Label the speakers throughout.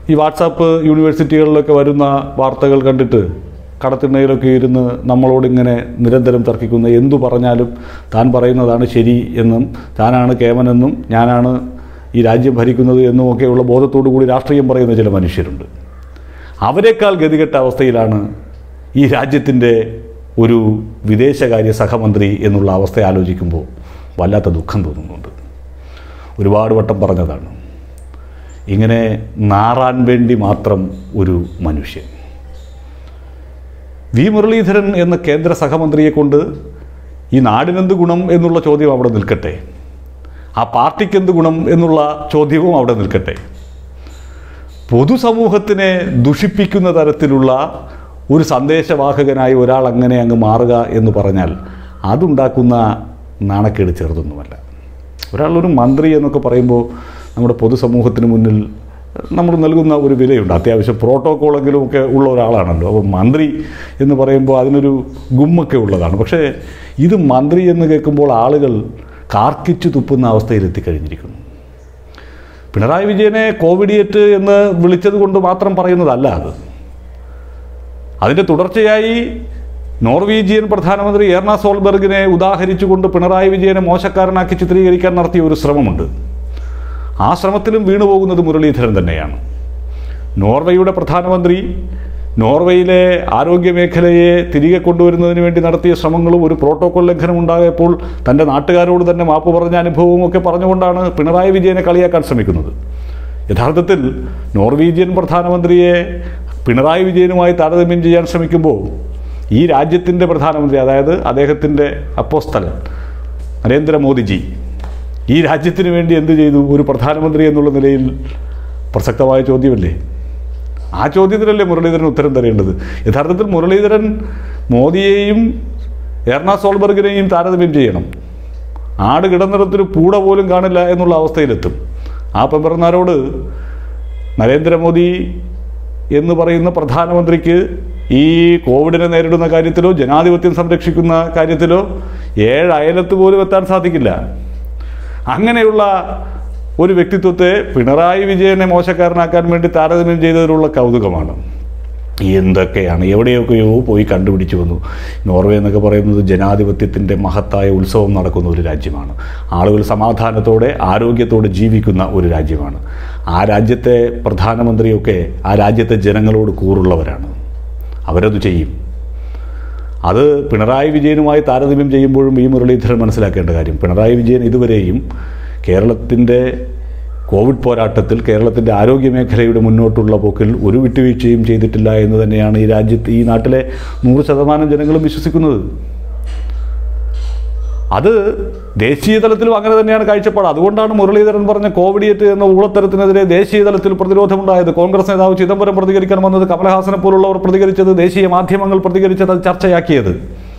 Speaker 1: ഈ വാട്സാപ്പ് യൂണിവേഴ്സിറ്റികളിലൊക്കെ വരുന്ന വാർത്തകൾ കണ്ടിട്ട് കടത്തിണ്ണയിലൊക്കെ ഇരുന്ന് നമ്മളോടിങ്ങനെ നിരന്തരം തർക്കിക്കുന്ന എന്തു പറഞ്ഞാലും താൻ പറയുന്നതാണ് ശരി എന്നും താനാണ് കേമനെന്നും ഞാനാണ് ഈ രാജ്യം ഭരിക്കുന്നത് എന്നുമൊക്കെയുള്ള ബോധത്തോടു കൂടി രാഷ്ട്രീയം പറയുന്ന ചില മനുഷ്യരുണ്ട് അവരെക്കാൾ ഗതികെട്ട അവസ്ഥയിലാണ് ഈ രാജ്യത്തിൻ്റെ ഒരു വിദേശകാര്യ സഹമന്ത്രി എന്നുള്ള അവസ്ഥ ആലോചിക്കുമ്പോൾ വല്ലാത്ത ദുഃഖം തോന്നുന്നുണ്ട് ഒരുപാട് വട്ടം പറഞ്ഞതാണ് ഇങ്ങനെ നാറാൻ വേണ്ടി മാത്രം ഒരു മനുഷ്യൻ വി മുരളീധരൻ എന്ന കേന്ദ്ര സഹമന്ത്രിയെ കൊണ്ട് ഈ നാടിനെന്ത് ഗുണം എന്നുള്ള ചോദ്യം അവിടെ നിൽക്കട്ടെ ആ പാർട്ടിക്ക് എന്ത് ഗുണം എന്നുള്ള ചോദ്യവും അവിടെ നിൽക്കട്ടെ പൊതുസമൂഹത്തിനെ ദുഷിപ്പിക്കുന്ന തരത്തിലുള്ള ഒരു സന്ദേശവാഹകനായി ഒരാൾ അങ്ങനെ അങ്ങ് മാറുക എന്ന് പറഞ്ഞാൽ അതുണ്ടാക്കുന്ന നാണക്കേട് ചെറുതൊന്നുമല്ല ഒരാളൊരു മന്ത്രി എന്നൊക്കെ പറയുമ്പോൾ നമ്മുടെ പൊതുസമൂഹത്തിന് മുന്നിൽ നമ്മൾ നൽകുന്ന ഒരു വിലയുണ്ട് അത്യാവശ്യം പ്രോട്ടോക്കോളെങ്കിലും ഒക്കെ ഉള്ള ഒരാളാണല്ലോ അപ്പോൾ മന്ത്രി എന്ന് പറയുമ്പോൾ അതിനൊരു ഗുമ്മൊക്കെ ഉള്ളതാണ് പക്ഷേ ഇത് മന്ത്രി എന്ന് കേൾക്കുമ്പോൾ ആളുകൾ കാർക്കിച്ചു തുപ്പുന്ന അവസ്ഥയിൽ എത്തിക്കഴിഞ്ഞിരിക്കുന്നു പിണറായി വിജയനെ കോവിഡിയേറ്റ് എന്ന് വിളിച്ചത് കൊണ്ട് മാത്രം പറയുന്നതല്ല അത് അതിൻ്റെ തുടർച്ചയായി നോർവീജിയൻ പ്രധാനമന്ത്രി ഏർണ സോൾബർഗിനെ ഉദാഹരിച്ചുകൊണ്ട് പിണറായി വിജയനെ മോശക്കാരനാക്കി ചിത്രീകരിക്കാൻ നടത്തിയ ഒരു ശ്രമമുണ്ട് ആ ശ്രമത്തിലും വീണുപോകുന്നത് മുരളീധരൻ തന്നെയാണ് നോർവേയുടെ പ്രധാനമന്ത്രി നോർവേയിലെ ആരോഗ്യ മേഖലയെ തിരികെ കൊണ്ടുവരുന്നതിന് വേണ്ടി നടത്തിയ ശ്രമങ്ങളും ഒരു പ്രോട്ടോകോൾ ലംഘനം ഉണ്ടായപ്പോൾ തൻ്റെ നാട്ടുകാരോട് തന്നെ മാപ്പ് പറഞ്ഞ അനുഭവവും ഒക്കെ പറഞ്ഞുകൊണ്ടാണ് പിണറായി വിജയനെ കളിയാക്കാൻ ശ്രമിക്കുന്നത് യഥാർത്ഥത്തിൽ നോർവീജിയൻ പ്രധാനമന്ത്രിയെ പിണറായി വിജയനുമായി താരതമ്യം ചെയ്യാൻ ശ്രമിക്കുമ്പോൾ ഈ രാജ്യത്തിൻ്റെ പ്രധാനമന്ത്രി അതായത് അദ്ദേഹത്തിൻ്റെ അപ്പോസ്തലൻ നരേന്ദ്രമോദിജി ഈ രാജ്യത്തിന് വേണ്ടി എന്ത് ചെയ്തു ഒരു പ്രധാനമന്ത്രി എന്നുള്ള നിലയിൽ പ്രസക്തമായ ചോദ്യമല്ലേ ആ ചോദ്യത്തിനല്ലേ മുരളീധരൻ ഉത്തരം തരേണ്ടത് യഥാർത്ഥത്തിൽ മുരളീധരൻ മോദിയെയും എർണ സോൾബർഗിനെയും താരതമ്യം ചെയ്യണം ആട് കിടന്നിടത്തൊരു പൂട പോലും കാണില്ല എന്നുള്ള അവസ്ഥയിലെത്തും ആ പെമ്പറന്നാരോട് നരേന്ദ്രമോദി എന്ന് പറയുന്ന പ്രധാനമന്ത്രിക്ക് ഈ കോവിഡിനെ നേരിടുന്ന കാര്യത്തിലോ ജനാധിപത്യം സംരക്ഷിക്കുന്ന കാര്യത്തിലോ ഏഴ് അയലത്ത് പോലും എത്താൻ സാധിക്കില്ല അങ്ങനെയുള്ള ഒരു വ്യക്തിത്വത്തെ പിണറായി വിജയനെ മോശക്കാരനാക്കാൻ വേണ്ടി താരതമ്യം ചെയ്തതിലുള്ള കൗതുകമാണ് എന്തൊക്കെയാണ് എവിടെയൊക്കെയോ പോയി കണ്ടുപിടിച്ചു വന്നു നോർവേ എന്നൊക്കെ പറയുന്നത് ജനാധിപത്യത്തിൻ്റെ മഹത്തായ ഉത്സവം നടക്കുന്ന ഒരു രാജ്യമാണ് ആളുകൾ സമാധാനത്തോടെ ആരോഗ്യത്തോടെ ജീവിക്കുന്ന ഒരു രാജ്യമാണ് ആ രാജ്യത്തെ പ്രധാനമന്ത്രിയൊക്കെ ആ രാജ്യത്തെ ജനങ്ങളോട് കൂറുള്ളവരാണ് അവരത് ചെയ്യും അത് പിണറായി വിജയനുമായി താരതമ്യം ചെയ്യുമ്പോഴും ഈ മുരളീധരൻ മനസ്സിലാക്കേണ്ട കാര്യം പിണറായി വിജയൻ ഇതുവരെയും കേരളത്തിൻ്റെ കോവിഡ് പോരാട്ടത്തിൽ കേരളത്തിൻ്റെ ആരോഗ്യ മേഖലയുടെ മുന്നോട്ടുള്ള പോക്കിൽ ഒരു വിട്ടുവീഴ്ചയും ചെയ്തിട്ടില്ല എന്ന് തന്നെയാണ് ഈ രാജ്യത്ത് ഈ നാട്ടിലെ നൂറ് ശതമാനം ജനങ്ങളും വിശ്വസിക്കുന്നത് അത് ദേശീയ തലത്തിലും അങ്ങനെ തന്നെയാണ് കാഴ്ചപ്പാട് അതുകൊണ്ടാണ് മുരളീധരൻ പറഞ്ഞ കോവിഡിയേറ്റ് എന്ന ഊളത്തരത്തിനെതിരെ ദേശീയ തലത്തിൽ പ്രതിരോധമുണ്ടായത് കോൺഗ്രസ് നേതാവ് ചിദംബരം പ്രതികരിക്കാൻ വന്നത് കമലഹാസനെ പോലുള്ളവർ പ്രതികരിച്ചത് ദേശീയ മാധ്യമങ്ങൾ പ്രതികരിച്ചത് അത് ചർച്ചയാക്കിയത്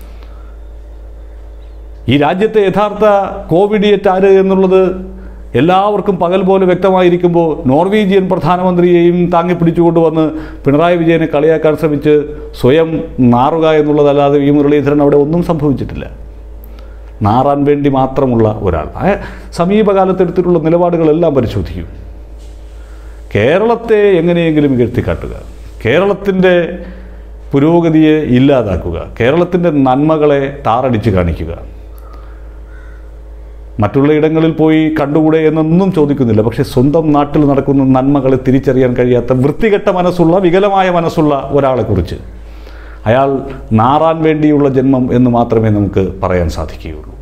Speaker 1: ഈ രാജ്യത്തെ യഥാർത്ഥ കോവിഡിയേറ്റ് ആര് എന്നുള്ളത് എല്ലാവർക്കും പകൽ പോലെ വ്യക്തമായിരിക്കുമ്പോൾ നോർവീജിയൻ പ്രധാനമന്ത്രിയെയും താങ്ങിപ്പിടിച്ചുകൊണ്ട് വന്ന് പിണറായി വിജയനെ കളിയാക്കാൻ ശ്രമിച്ച് സ്വയം നാറുക എന്നുള്ളതല്ലാതെ ഈ മുരളീധരൻ അവിടെ ഒന്നും സംഭവിച്ചിട്ടില്ല നാറാൻ വേണ്ടി മാത്രമുള്ള ഒരാൾ ആ സമീപകാലത്തെടുത്തിട്ടുള്ള നിലപാടുകളെല്ലാം പരിശോധിക്കും കേരളത്തെ എങ്ങനെയെങ്കിലും ഇകഴ്ത്തിക്കാട്ടുക കേരളത്തിൻ്റെ പുരോഗതിയെ ഇല്ലാതാക്കുക കേരളത്തിൻ്റെ നന്മകളെ താറടിച്ച് കാണിക്കുക മറ്റുള്ള ഇടങ്ങളിൽ പോയി കണ്ടുകൂടെ എന്നൊന്നും ചോദിക്കുന്നില്ല പക്ഷേ സ്വന്തം നാട്ടിൽ നടക്കുന്ന നന്മകളെ തിരിച്ചറിയാൻ കഴിയാത്ത വൃത്തികെട്ട മനസ്സുള്ള വികലമായ മനസ്സുള്ള ഒരാളെക്കുറിച്ച് അയാൾ നാറാൻ വേണ്ടിയുള്ള ജന്മം എന്ന് മാത്രമേ നമുക്ക് പറയാൻ സാധിക്കുകയുള്ളൂ